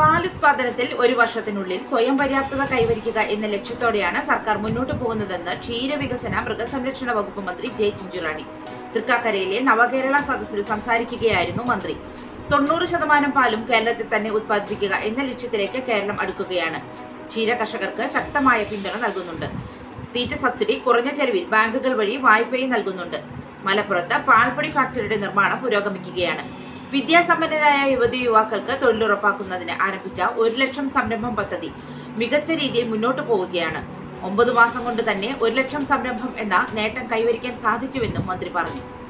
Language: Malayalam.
പാലുത്പാദനത്തിൽ ഒരു വർഷത്തിനുള്ളിൽ സ്വയം പര്യാപ്തത കൈവരിക്കുക എന്ന ലക്ഷ്യത്തോടെയാണ് സർക്കാർ മുന്നോട്ടു പോകുന്നതെന്ന് ക്ഷീരവികസന മൃഗസംരക്ഷണ വകുപ്പ് മന്ത്രി ജെ ചിഞ്ചുറാണി തൃക്കാക്കരയിലെ നവകേരള സദസ്സിൽ സംസാരിക്കുകയായിരുന്നു മന്ത്രി തൊണ്ണൂറ് ശതമാനം പാലും കേരളത്തിൽ തന്നെ ഉത്പാദിപ്പിക്കുക എന്ന ലക്ഷ്യത്തിലേക്ക് കേരളം അടുക്കുകയാണ് ക്ഷീര കർഷകർക്ക് ശക്തമായ പിന്തുണ നൽകുന്നുണ്ട് തീറ്റ സബ്സിഡി കുറഞ്ഞ ചെലവിൽ ബാങ്കുകൾ വഴി വായ്പയും നൽകുന്നുണ്ട് മലപ്പുറത്ത് പാൽപ്പൊടി ഫാക്ടറിയുടെ നിർമ്മാണം പുരോഗമിക്കുകയാണ് വിദ്യാസമ്പന്നരായ യുവതി യുവാക്കൾക്ക് തൊഴിലുറപ്പാക്കുന്നതിന് ആരംഭിച്ച ഒരു ലക്ഷം സംരംഭം പദ്ധതി മികച്ച രീതിയിൽ മുന്നോട്ടു പോവുകയാണ് ഒമ്പത് മാസം കൊണ്ട് തന്നെ ഒരു ലക്ഷം സംരംഭം എന്ന നേട്ടം കൈവരിക്കാൻ സാധിച്ചുവെന്നും മന്ത്രി പറഞ്ഞു